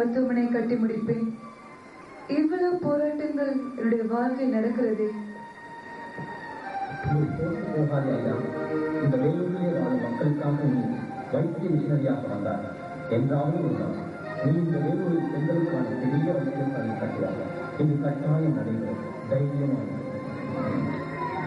மருத்துவமனை கட்டி முடிப்பேன் இவ்வளவு போராட்டங்கள் என்னுடைய வாழ்க்கையில் நடக்கிறதே நீ தோற்று போகாதே ஐயா இந்த வேலூரிலே வாழும் மக்களுக்காக நீ வைத்திய மிஷனரியாக வந்தார் என்றாவது ஒரு நாள் நீ இந்த வேலூரில் பெண்களுக்கான பெரிய வைத்தியசாலை கட்டுவார் இது கட்டாயம் நடைபெறும் தைரியமாக இரு.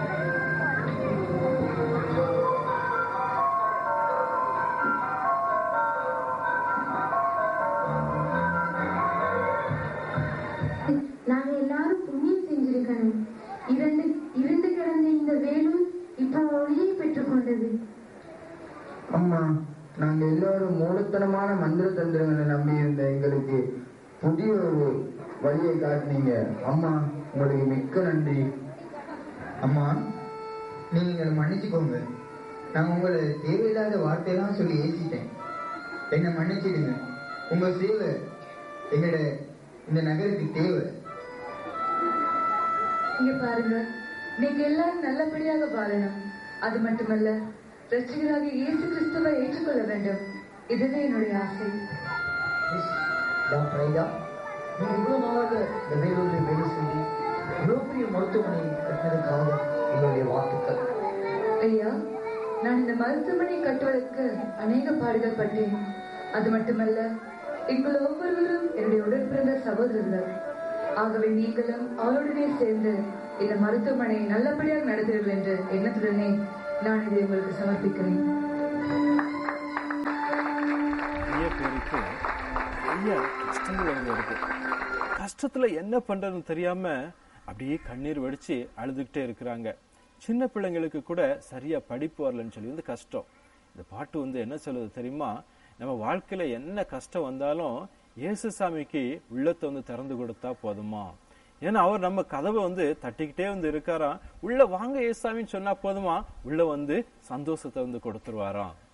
நாங்க எல்லாரும் புண்ணியம் செஞ்சிருக்கணும் இரண்டு இரண்டு கிடந்த இந்த வேலூர் இப்ப ஒளியை பெற்றுக்கொண்டது அம்மா நாங்க எல்லாரும் மூலத்தனமான மந்திர தந்திரங்களை நம்பி இருந்த எங்களுக்கு புதிய ஒரு வழியை காட்டினீங்க அம்மா உங்களுக்கு மிக்க நன்றி அம்மா நீங்க எங்களை மன்னிச்சுக்கோங்க நான் உங்களை தேவையில்லாத வார்த்தையெல்லாம் சொல்லி ஏசிட்டேன் என்னை மன்னிச்சிடுங்க உங்க சேவை எங்களோட இந்த நகருக்கு தேவை இங்க பாருங்க நீங்க எல்லாரும் நல்லபடியாக வாழணும் அது மட்டுமல்ல ரட்சிகராக இயேசு கிறிஸ்துவை ஏற்றுக்கொள்ள வேண்டும் இதுவே என்னுடைய ஆசை மிஸ் டாக்டர் ஐயா நீங்க இவ்வளவு நாளாக இந்த வேலூரில் வேலை செஞ்சு இவ்வளவு பெரிய மருத்துவமனை கட்டினதுக்காக எங்களுடைய வாழ்த்துக்கள் ஐயா நான் இந்த மருத்துவமனை கட்டுவதற்கு அநேக பாடுகள் பட்டேன் அது மட்டுமல்ல எங்கள் ஒவ்வொருவரும் என்னுடைய உடன்பிறந்த சகோதரர்கள் ஆகவே நீங்களும் அவருடனே சேர்ந்து இந்த மருத்துவமனை நல்லபடியாக நடத்துவீர்கள் என்ற எண்ணத்துடனே நான் இதை உங்களுக்கு சமர்ப்பிக்கிறேன் நிறைய பேருக்கு நிறைய கஷ்டங்கள் வந்து இருக்கு கஷ்டத்துல என்ன பண்றதுன்னு தெரியாம அப்படியே கண்ணீர் வடிச்சு அழுதுகிட்டே இருக்கிறாங்க சின்ன பிள்ளைங்களுக்கு கூட சரியா படிப்பு வரலன்னு சொல்லி வந்து கஷ்டம் இந்த பாட்டு வந்து என்ன சொல்லுது தெரியுமா நம்ம வாழ்க்கையில என்ன கஷ்டம் வந்தாலும் இயேசு சாமிக்கு உள்ளத்தை வந்து திறந்து கொடுத்தா போதுமா ஏன்னா அவர் நம்ம கதவை வந்து தட்டிக்கிட்டே வந்து இருக்காராம் உள்ள வாங்க ஏசாமின்னு சொன்னா போதுமா உள்ள வந்து சந்தோஷத்தை வந்து கொடுத்துருவாராம்